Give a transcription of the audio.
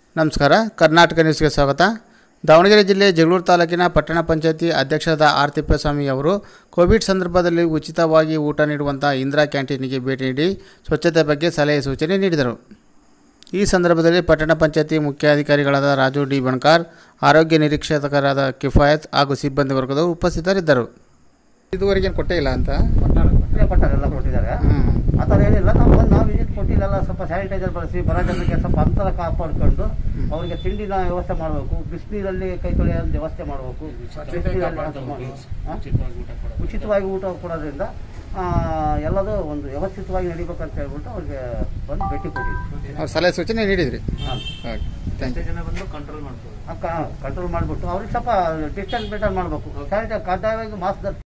ನಮಸ್ಕಾರ ಕರ್ನಾಟಕ ನ್ಯೂಸ್ಗೆ ಸ್ವಾಗತ ದಾವಣಗೆರೆ ಜಿಲ್ಲೆ ಜಗಳೂರು ತಾಲೂಕಿನ ಪಟ್ಟಣ ಪಂಚಾಯತಿ ಅಧ್ಯಕ್ಷರಾದ ಆರ್ ತಿಪ್ಪೇಸ್ವಾಮಿ ಅವರು ಕೋವಿಡ್ ಸಂದರ್ಭದಲ್ಲಿ ಉಚಿತವಾಗಿ ಊಟ ನೀಡುವಂಥ ಇಂದಿರಾ ಕ್ಯಾಂಟೀನಿಗೆ ಭೇಟಿ ನೀಡಿ ಸ್ವಚ್ಛತೆ ಬಗ್ಗೆ ಸಲಹೆ ಸೂಚನೆ ನೀಡಿದರು ಈ ಸಂದರ್ಭದಲ್ಲಿ ಪಟ್ಟಣ ಪಂಚಾಯತಿ ಮುಖ್ಯಾಧಿಕಾರಿಗಳಾದ ರಾಜು ಡಿ ಬಣ್ಕಾರ್ ಆರೋಗ್ಯ ನಿರೀಕ್ಷಕರಾದ ಕಿಫಾಯತ್ ಹಾಗೂ ಸಿಬ್ಬಂದಿ ವರ್ಗದವರು ಉಪಸ್ಥಿತರಿದ್ದರು ಇದುವರೆಗೆ ಕೊಟ್ಟೇ ಇಲ್ಲ ಅಂತ ಕೊಟ್ಟರೆ ಕೊಟ್ಟಾರೆ ಎಲ್ಲ ಕೊಟ್ಟಿದ್ದಾರೆ ಆ ಥರ ಏನಿಲ್ಲ ನಾವು ಬಂದು ನಾವು ವಿಸಿಟ್ ಕೊಟ್ಟಿಲ್ಲ ಸ್ವಲ್ಪ ಸ್ಯಾನಿಟೈಸರ್ ಬಳಸಿ ಬರೋ ಜನರಿಗೆ ಸ್ವಲ್ಪ ಅಂತರ ಕಾಪಾಡ್ಕೊಂಡು ಅವರಿಗೆ ತಿಂಡಿನ ವ್ಯವಸ್ಥೆ ಮಾಡಬೇಕು ಬಿಸಿನೀರಲ್ಲಿ ಕೈ ತೊಳೆಯೋ ವ್ಯವಸ್ಥೆ ಮಾಡಬೇಕು ಉಚಿತವಾಗಿ ಊಟ ಕೊಡೋದ್ರಿಂದ ಆ, ಎಲ್ಲದೂ ಒಂದು ವ್ಯವಸ್ಥಿತವಾಗಿ ನಡಿಬೇಕಂತ ಹೇಳ್ಬಿಟ್ಟು ಅವ್ರಿಗೆ ಬಂದು ಭೇಟಿ ಕೊಟ್ಟಿದ್ವಿ ಅವ್ರು ಸಲಹೆ ಸೂಚನೆ ನೀಡಿದ್ರಿ ಹಾಂ ಓಕೆ ಥ್ಯಾಂಕ್ ಯು ಕಂಟ್ರೋಲ್ ಮಾಡಿಬಿಟ್ಟು ಅವ್ರಿಗೆ ಸ್ವಲ್ಪ ಡಿಸ್ಟೆನ್ಸ್ ಮೇಂಟೈನ್ ಮಾಡಬೇಕು ಸ್ಯಾನಿಟೈಸರ್ ಕಡ್ಡಾಯವಾಗಿ ಮಾಸ್ಕ್ ಧರಿಸಿ